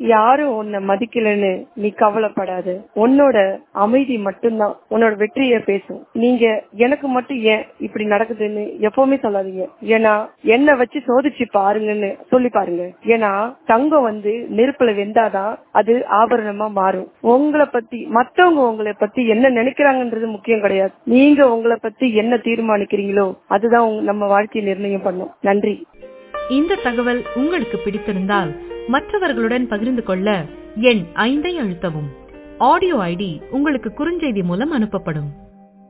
யாரும் உன்னை மதிக்கலன்னு நீ கவலைப்படாத உன்னோட அமைதி மட்டும்தான் உன்னோட வெற்றியை பேசும் நீங்க எனக்கு மட்டும் ஏன் இப்படி நடக்குதுன்னு எப்பவுமே சொல்லாதீங்க ஏன்னா என்ன வச்சு சோதிச்சு பாருங்கன்னு சொல்லி பாருங்க ஏன்னா தங்கம் வந்து நெருப்புல வெந்தாதான் அது ஆபரணமா மாறும் உங்களை பத்தி மத்தவங்க உங்களை பத்தி என்ன நினைக்கிறாங்கன்றது முக்கியம் கிடையாது நீங்க உங்களை பத்தி என்ன தீர்மானிக்கிறீங்களோ அதுதான் உங்க- நம்ம வாழ்க்கையை நிர்ணயம் பண்ணும் நன்றி இந்த தகவல் உங்களுக்கு பிடித்திருந்தால் மற்றவர்களுடன் பகிர்ந்து கொள்ள எண் ஐந்தை அழுத்தவும் ஆடியோ ஐடி உங்களுக்கு குறுஞ்செய்தி மூலம் அனுப்பப்படும்